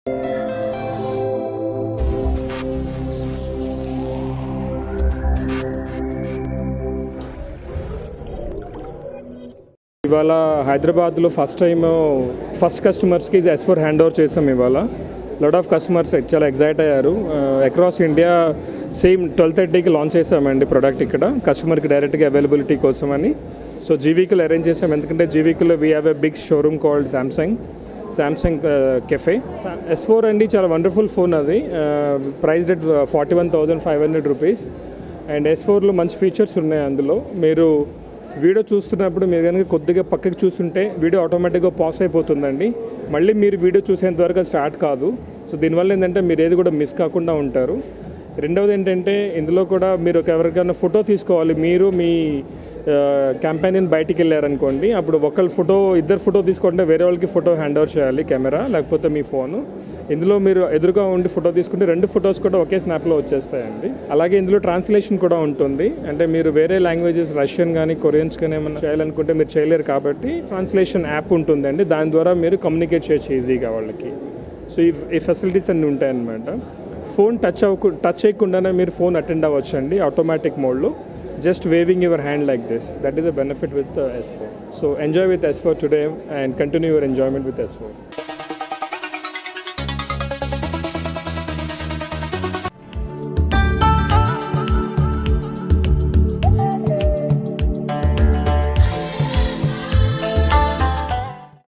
ఇవాళ హైదరాబాద్లో first time first కస్టమర్స్కి ఎస్ ఫోర్ హ్యాండ్ ఓవర్ చేసాం ఇవాళ లాట్ ఆఫ్ కస్టమర్స్ చాలా ఎగ్జైట్ అయ్యారు అక్రాస్ ఇండియా సేమ్ ట్వెల్వ్ థర్టీకి లాంచ్ చేసామండి ప్రోడక్ట్ ఇక్కడ కస్టమర్కి డైరెక్ట్గా అవైలబిలిటీ కోసం అని సో జీవీకులు అరేంజ్ చేసాం ఎందుకంటే జీవీకులో we have a big showroom called Samsung Samsung cafe S four అండి చాలా వండర్ఫుల్ ఫోన్ అది ప్రైస్ డెట్ forty one thousand five hundred rupees and S ఫోర్లో మంచి ఫీచర్స్ ఉన్నాయి అందులో మీరు వీడియో చూస్తున్నప్పుడు మీరు కనుక కొద్దిగా పక్కకి చూస్తుంటే వీడియో ఆటోమేటిక్గా పాస్ అయిపోతుందండి మళ్ళీ మీరు వీడియో చూసేంత వరకు అది స్టార్ట్ కాదు సో దీనివల్ల ఏంటంటే మీరు ఏది కూడా మిస్ కాకుండా ఉంటారు రెండవది ఏంటంటే ఇందులో కూడా మీరు ఒక ఎవరికైనా ఫోటో తీసుకోవాలి మీరు మీ క్యాంపెయిన్ బయటికి వెళ్ళారనుకోండి అప్పుడు ఒకళ్ళ ఫోటో ఇద్దరు ఫోటో తీసుకుంటే వేరే వాళ్ళకి ఫోటో హ్యాండ్ ఓవర్ చేయాలి కెమెరా లేకపోతే మీ ఫోను ఇందులో మీరు ఎదురుగా ఉండి ఫోటో తీసుకుంటే రెండు ఫొటోస్ కూడా ఒకే స్నాప్లో వచ్చేస్తాయండి అలాగే ఇందులో ట్రాన్స్లేషన్ కూడా ఉంటుంది అంటే మీరు వేరే లాంగ్వేజెస్ రష్యన్ కానీ కొరియన్స్ కానీ ఏమైనా చేయాలనుకుంటే మీరు చేయలేరు కాబట్టి ట్రాన్స్లేషన్ యాప్ ఉంటుందండి దాని ద్వారా మీరు కమ్యూనికేట్ చేయొచ్చు ఈజీగా వాళ్ళకి సో ఈ ఈ ఫెసిలిటీస్ అన్నీ ఉంటాయన్నమాట ఫోన్ టచ్ అవ్వకు టచ్ చేయకుండానే మీరు ఫోన్ అటెండ్ అవ్వచ్చు అండి ఆటోమేటిక్ మోడ్లో just waving your hand like this that is the benefit with S four so enjoy with S four today and continue your enjoyment with S four